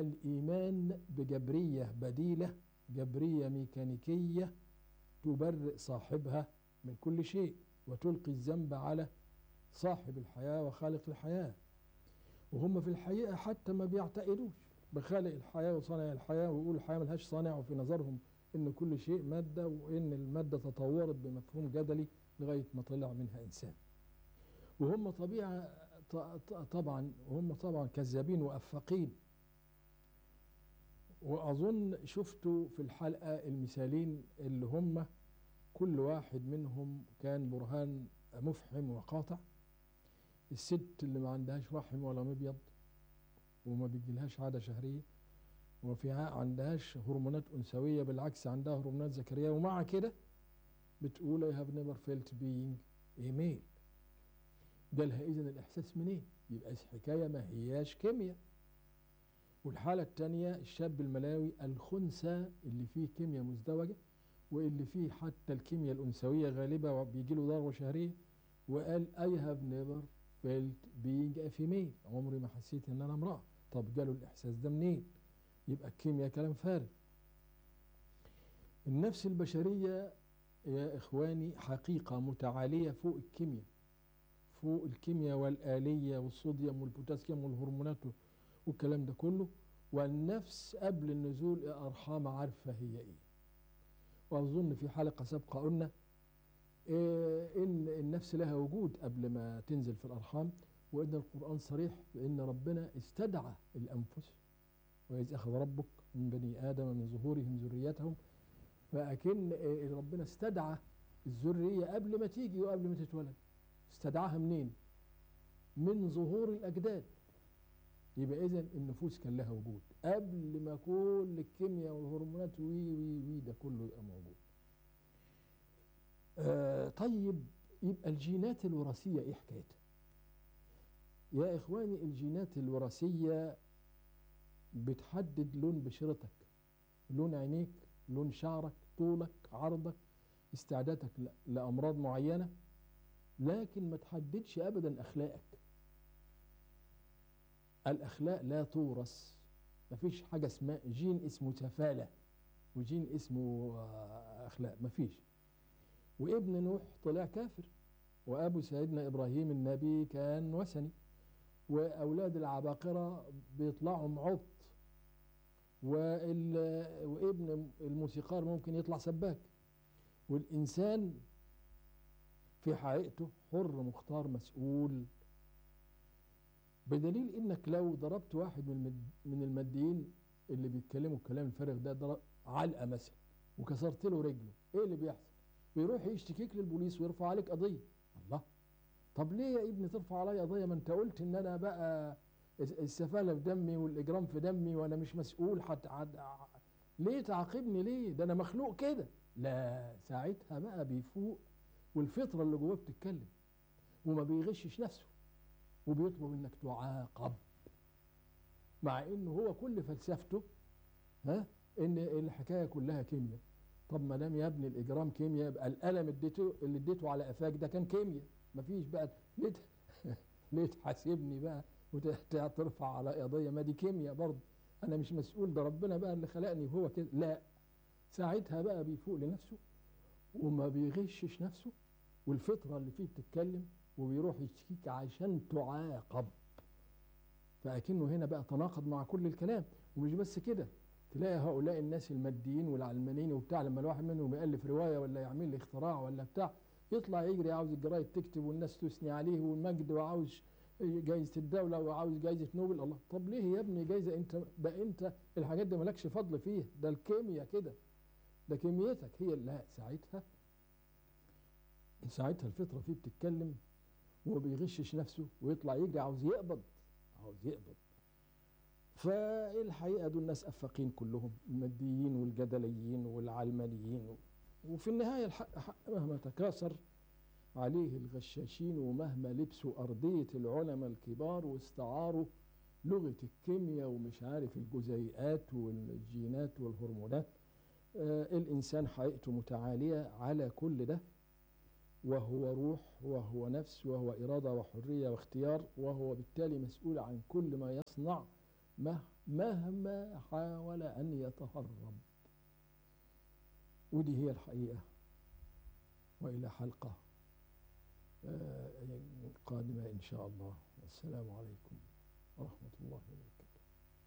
الإيمان بجبرية بديلة جبرية ميكانيكية تبرئ صاحبها من كل شيء وتلقي الذنب على صاحب الحياة وخالق الحياة وهم في الحقيقة حتى ما بيعتقدوش بخالق الحياة وصانع الحياة ويقولوا الحياة ملهاش صانع وفي نظرهم ان كل شيء مادة وان المادة تطورت بمفهوم جدلي لغاية ما طلع منها انسان وهم طبيعة طبعا وهم طبعا كذابين وافاقين واظن شفتوا في الحلقة المثالين اللي هم كل واحد منهم كان برهان مفحم وقاطع الست اللي ما عندهاش رحم ولا مبيض وما بيجيلهاش عادة شهرية وما في عندهاش هرمونات أنثوية بالعكس عندها هرمونات ذكرية ومع كده بتقول I have never felt being a male جالها إذن الإحساس منين؟ يبقى الحكاية ما هياش كيمياء والحالة الثانية الشاب الملاوي الخنثى اللي فيه كيمياء مزدوجة واللي فيه حتى الكيمياء الأنثوية غالبة وبيجي له ضربة شهرية وقال I have never felt being a female عمري ما حسيت ان انا امرأة طب جاله الاحساس ده منين يبقى الكيمياء كلام فارغ النفس البشرية يا اخواني حقيقة متعالية فوق الكيمياء فوق الكيمياء والآلية والصوديوم والبوتاسيوم والهرمونات والكلام ده كله والنفس قبل النزول أرحام عارفة هي ايه وأظن في حلقة سابقة قلنا إيه إن النفس لها وجود قبل ما تنزل في الأرحام وإن القرآن صريح بأن ربنا استدعى الأنفس وإذ أخذ ربك من بني آدم من ظهورهم ذريتهم فأكن ربنا استدعى الذرية قبل ما تيجي وقبل ما تتولد استدعاها منين؟ من ظهور الأجداد يبقى إذا النفوس كان لها وجود قبل ما كل الكيمياء والهرمونات وي وي وي ده كله يبقى موجود آه طيب يبقى الجينات الوراثية ايه حكايتها يا اخواني الجينات الوراثية بتحدد لون بشرتك لون عينيك لون شعرك طولك عرضك استعدادك لأمراض معينة لكن ما تحددش أبدا أخلاقك الأخلاق لا تورث مفيش حاجة اسمها جين اسمه تفالة وجين اسمه أخلاق مفيش وابن نوح طلع كافر وأبو سيدنا إبراهيم النبي كان وثني وأولاد العباقرة بيطلعوا عبط وابن الموسيقار ممكن يطلع سباك والإنسان في حقيقته حر مختار مسؤول بدليل انك لو ضربت واحد من الماديين اللي بيتكلموا الكلام الفارغ ده ضرب علقه مثلا وكسرت له رجله ايه اللي بيحصل بيروح يشتكيك للبوليس ويرفع عليك قضيه الله طب ليه يا ابني ترفع عليا قضيه ما انت قلت ان انا بقى السفاله في دمي والاجرام في دمي وانا مش مسؤول حتى عد... ليه تعاقبني ليه ده انا مخلوق كده لا ساعتها بقى بيفوق والفطره اللي جواه بتتكلم وما بيغشش نفسه وبيطلب انك تعاقب مع انه هو كل فلسفته ها ان الحكايه كلها كيمياء طب ما دام يا ابني الاجرام كيمياء يبقى الالم اديته اللي اديته على قفاك ده كان كيمياء مفيش بقى ليه ليه تحاسبني بقى وترفع على قضيه ما دي كيمياء برضه انا مش مسؤول ده ربنا بقى اللي خلقني وهو كده لا ساعتها بقى بيفوق لنفسه وما بيغشش نفسه والفطره اللي فيه بتتكلم وبيروح يشتكيك عشان تعاقب فأكنه هنا بقى تناقض مع كل الكلام ومش بس كده تلاقي هؤلاء الناس الماديين والعلمانيين وبتاع لما الواحد منهم يألف رواية ولا يعمل اختراع ولا بتاع يطلع يجري عاوز الجرايد تكتب والناس تثني عليه والمجد وعاوز جايزة الدولة وعاوز جايزة نوبل الله طب ليه يا ابني جايزة انت ده انت الحاجات دي مالكش فضل فيها ده الكيمياء كده ده كيميتك هي لا ساعتها ساعتها الفطرة فيه بتتكلم وما بيغشش نفسه ويطلع يجري عاوز يقبض عاوز يقبض فالحقيقة دول ناس أفاقين كلهم الماديين والجدليين والعلمانيين وفي النهاية الحق حق مهما تكاثر عليه الغشاشين ومهما لبسوا أرضية العلماء الكبار واستعاروا لغة الكيمياء ومش عارف الجزيئات والجينات والهرمونات آه الإنسان حقيقته متعالية على كل ده وهو روح وهو نفس وهو إرادة وحرية واختيار وهو بالتالي مسؤول عن كل ما يصنع مه- مهما حاول أن يتهرب ودي هي الحقيقة وإلى حلقة آه، قادمة إن شاء الله والسلام عليكم ورحمة الله وبركاته